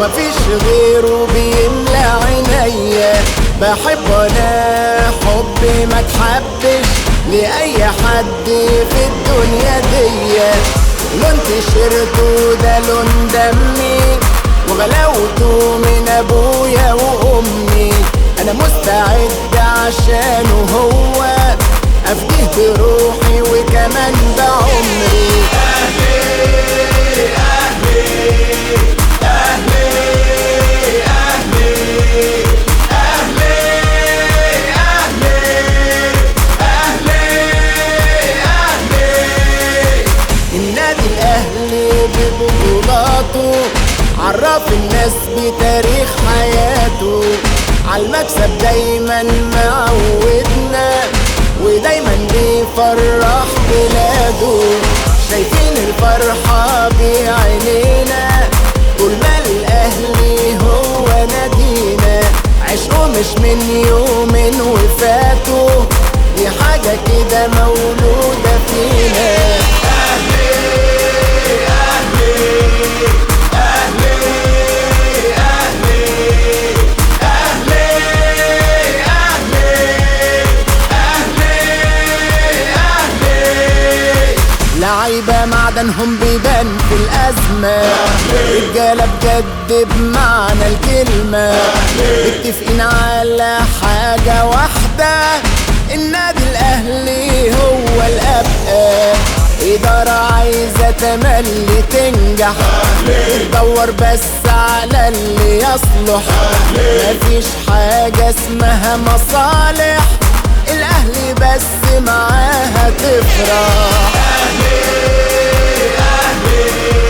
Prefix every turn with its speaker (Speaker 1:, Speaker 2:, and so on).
Speaker 1: ومفيش غيره بيملى عينيا بحب انا حب ما تحبش لأي حد في الدنيا دي لون تيشيرته ده لون دمي وغلاوته من ابويا وامي انا مستعد عشانه هو افديه بروحي وكمان بعمري النادي الاهلي ببطولاته عرف الناس بتاريخ حياته عالمكسب دايما معودنا ودايما بيفرح بلاده شايفين الفرحة بعينينا طول ما الاهلي هو نادينا عشقه مش من يومين وفاتوا دي حاجة كده مولودة فينا لعيبة معدنهم بيبان في الأزمة رجالة بجد بمعنى الكلمة متفقين على حاجة واحدة النادي الأهلي هو الأبقى إدارة عايزة تملي تنجح بتدور بس على اللي يصلح مفيش حاجة اسمها مصالح الأهلي بس معاها تفرح